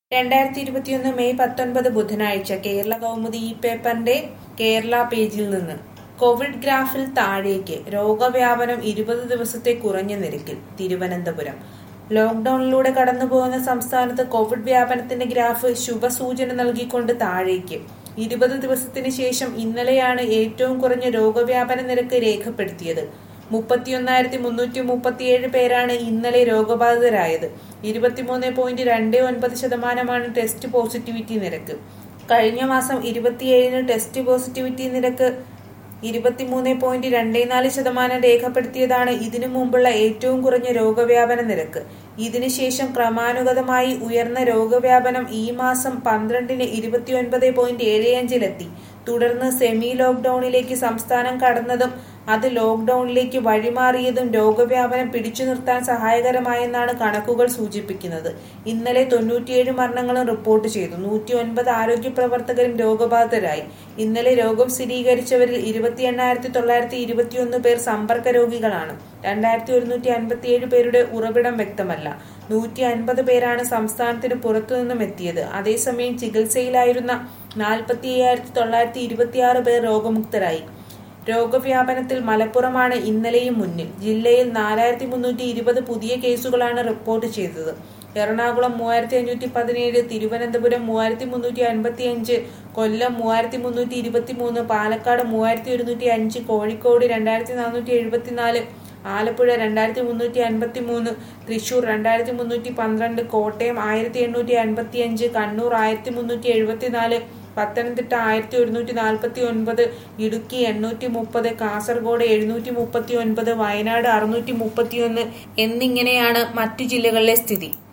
രണ്ടായിരത്തി ഇരുപത്തിയൊന്ന് മെയ് പത്തൊൻപത് ബുധനാഴ്ച കേരള കൗമുദി ഈ പേപ്പറിന്റെ കേരള പേജിൽ നിന്ന് കോവിഡ് ഗ്രാഫിൽ താഴേക്ക് രോഗവ്യാപനം ഇരുപത് ദിവസത്തെ കുറഞ്ഞ നിരക്കിൽ തിരുവനന്തപുരം ലോക്ഡൌണിലൂടെ കടന്നുപോകുന്ന സംസ്ഥാനത്ത് കോവിഡ് വ്യാപനത്തിന്റെ ഗ്രാഫ് ശുഭസൂചന നൽകിക്കൊണ്ട് താഴേക്ക് ഇരുപത് ദിവസത്തിന് ശേഷം ഇന്നലെയാണ് ഏറ്റവും കുറഞ്ഞ രോഗവ്യാപന നിരക്ക് രേഖപ്പെടുത്തിയത് മുപ്പത്തിയൊന്നായിരത്തി മുന്നൂറ്റി മുപ്പത്തിയേഴ് പേരാണ് ഇന്നലെ രോഗബാധിതരായത് ഇരുപത്തിമൂന്ന് പോയിന്റ് രണ്ട് ഒൻപത് ശതമാനമാണ് ടെസ്റ്റ് പോസിറ്റിവിറ്റി നിരക്ക് കഴിഞ്ഞ മാസം ഇരുപത്തിയേഴിന് ടെസ്റ്റ് പോസിറ്റിവിറ്റി നിരക്ക് ഇരുപത്തിമൂന്ന് പോയിന്റ് രണ്ട് നാല് ശതമാനം രേഖപ്പെടുത്തിയതാണ് ഇതിനു മുമ്പുള്ള ഏറ്റവും കുറഞ്ഞ രോഗവ്യാപന നിരക്ക് ഇതിനുശേഷം ക്രമാനുഗതമായി ഉയർന്ന രോഗവ്യാപനം ഈ മാസം പന്ത്രണ്ടിന് ഇരുപത്തിയൊൻപത് പോയിന്റ് ഏഴ് അഞ്ചിലെത്തി തുടർന്ന് സെമി ലോക്ഡൌണിലേക്ക് സംസ്ഥാനം കടന്നതും അത് ലോക്ഡൌണിലേക്ക് വഴിമാറിയതും രോഗവ്യാപനം പിടിച്ചു നിർത്താൻ സഹായകരമായെന്നാണ് കണക്കുകൾ സൂചിപ്പിക്കുന്നത് ഇന്നലെ തൊണ്ണൂറ്റിയേഴ് മരണങ്ങളും റിപ്പോർട്ട് ചെയ്തു നൂറ്റി ഒൻപത് ആരോഗ്യ പ്രവർത്തകരും രോഗബാധിതരായി ഇന്നലെ രോഗം സ്ഥിരീകരിച്ചവരിൽ ഇരുപത്തി എണ്ണായിരത്തി തൊള്ളായിരത്തി ഇരുപത്തിയൊന്ന് പേർ സമ്പർക്ക രോഗികളാണ് രണ്ടായിരത്തി ഒരുന്നൂറ്റി അൻപത്തിയേഴ് പേരുടെ ഉറവിടം വ്യക്തമല്ല നൂറ്റി അൻപത് പേരാണ് സംസ്ഥാനത്തിന് പുറത്തുനിന്നും എത്തിയത് അതേസമയം ചികിത്സയിലായിരുന്ന നാൽപ്പത്തി അയ്യായിരത്തി തൊള്ളായിരത്തി ഇരുപത്തിയാറ് പേർ രോഗമുക്തരായി രോഗവ്യാപനത്തിൽ മലപ്പുറമാണ് ഇന്നലെയും മുന്നിൽ ജില്ലയിൽ നാലായിരത്തി മുന്നൂറ്റി ഇരുപത് പുതിയ കേസുകളാണ് റിപ്പോർട്ട് ചെയ്തത് എറണാകുളം മൂവായിരത്തി അഞ്ഞൂറ്റി പതിനേഴ് തിരുവനന്തപുരം മൂവായിരത്തി മുന്നൂറ്റി അൻപത്തി അഞ്ച് കൊല്ലം മൂവായിരത്തി മുന്നൂറ്റി ഇരുപത്തി മൂന്ന് പാലക്കാട് മൂവായിരത്തി ഒരുന്നൂറ്റി അഞ്ച് കോഴിക്കോട് രണ്ടായിരത്തി നാനൂറ്റി എഴുപത്തിനാല് ആലപ്പുഴ രണ്ടായിരത്തി മുന്നൂറ്റി അൻപത്തി മൂന്ന് തൃശൂർ രണ്ടായിരത്തി മുന്നൂറ്റി പന്ത്രണ്ട് കോട്ടയം ആയിരത്തി എണ്ണൂറ്റി അൻപത്തി അഞ്ച് കണ്ണൂർ ആയിരത്തി മുന്നൂറ്റി എഴുപത്തിനാല് പത്തനംതിട്ട ആയിരത്തി ഒരുന്നൂറ്റി നാൽപ്പത്തി ഒൻപത് ഇടുക്കി എണ്ണൂറ്റി മുപ്പത് കാസർഗോഡ് എഴുന്നൂറ്റി മുപ്പത്തി ഒൻപത് വയനാട് അറുന്നൂറ്റി മുപ്പത്തിയൊന്ന് എന്നിങ്ങനെയാണ് മറ്റു ജില്ലകളിലെ സ്ഥിതി